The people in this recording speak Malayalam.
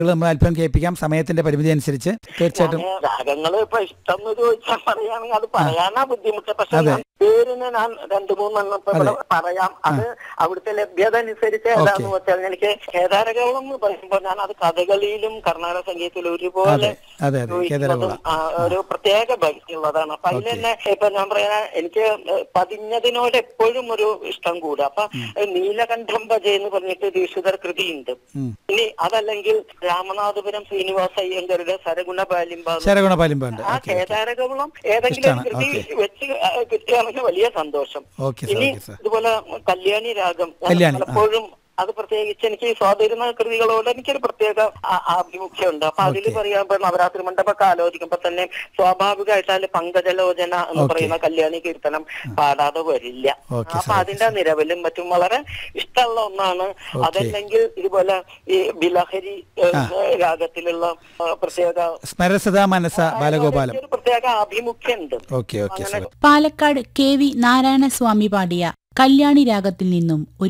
നമ്മൾ അല്പം കേൾപ്പിക്കാം സമയത്തിന്റെ പരിമിതി അനുസരിച്ച് തീർച്ചയായിട്ടും ഞാന് രാഗങ്ങള് ഇപ്പൊ ഇഷ്ടം എന്ന് ചോദിച്ചാൽ പറയുകയാണെങ്കിൽ അത് പറയാനാ ബുദ്ധിമുട്ട് പക്ഷെ അതെ. ഞാൻ പേരിന് ഞാൻ രണ്ടു മൂന്നെണ്ണം ഇപ്പൊ ഇവിടെ പറയാം അത് അവിടുത്തെ ലഭ്യത അനുസരിച്ച് ഏതാന്ന് വെച്ചാൽ എനിക്ക് കേദാരകവളം എന്ന് പറയുമ്പോൾ ഞാൻ അത് കഥകളിയിലും കർണാടക സംഗീതത്തിലും ഒരുപോലെ അതെ അതെ അതെ കേദാരകുളം ചോദിക്കുന്നതും ആ, ഒരു പ്രത്യേക ഭക്തിയുള്ളതാണ് അപ്പൊ അതിൽ തന്നെ ഇപ്പൊ ഞാൻ പറയാ എനിക്ക് പതിഞ്ഞതിനോട് എപ്പോഴും ഒരു ഇഷ്ടം കൂടും അപ്പൊ നീലകണ്ഠം ഭജ എന്ന് പറഞ്ഞിട്ട് ദീക്ഷിതർ കൃതിയുണ്ട് ഉം. ഇനി അതല്ലെങ്കിൽ രാമനാഥപുരം ശ്രീനിവാസ അയ്യങ്കരുടെ സരഗുണ ബാലിംബ ശരഗുണ പാലിമ്പുണ്ട് ആ ഓക്കെ കേദാരകവളം ഏതെങ്കിലും ഒരു ഇഷ്ടാണ്. കൃതി വെച്ച് കിട്ടുകയാണെങ്കിൽ വലിയ സന്തോഷം ഓക്കെ സാർ ഇനി ഓക്കെ സാർ ഇതുപോലെ കല്യാണി രാഗം ഞാൻ കല്യാണി, ആ. പലപ്പോഴും അത് പ്രത്യേകിച്ച് എനിക്ക് ഈ സ്വാധീന കൃതികളോട് എനിക്കൊരു പ്രത്യേക ആ- ആഭിമുഖ്യമുണ്ട് അപ്പൊ അതിൽ ഓക്കെ. പറയാൻ ഇപ്പൊ നവരാത്രി മണ്ഡപമൊക്കെ ആലോചിക്കുമ്പോ തന്നെ സ്വാഭാവികമായിട്ട് അതിൽ പങ്കജലോചന എന്ന് ഓക്കെ. പറയുന്ന കല്യാണി കീർത്തനം പാടാതെ വരില്ല ഓക്കെ അപ്പൊ സാർ, ഓക്കെ അതിന്റെ നിലവിലും മറ്റും വളരെ ഇഷ്ടമുള്ള ഒന്നാണ് ഓക്കെ. അതല്ലെങ്കിൽ ഇതുപോലെ ഈ ബിലഹരി ഏഹ്, രാഗത്തിലുള്ള ആ, പ്രത്യേക സ്മരസദാ മനസ ബാലഗോപാലം ഒരു പ്രത്യേക ആഭിമുഖ്യമുണ്ട് okay okay sir Palakkad K V Narayanaswamy പാടിയ കല്യാണി രാഗത്തിൽ നിന്നും ഒരു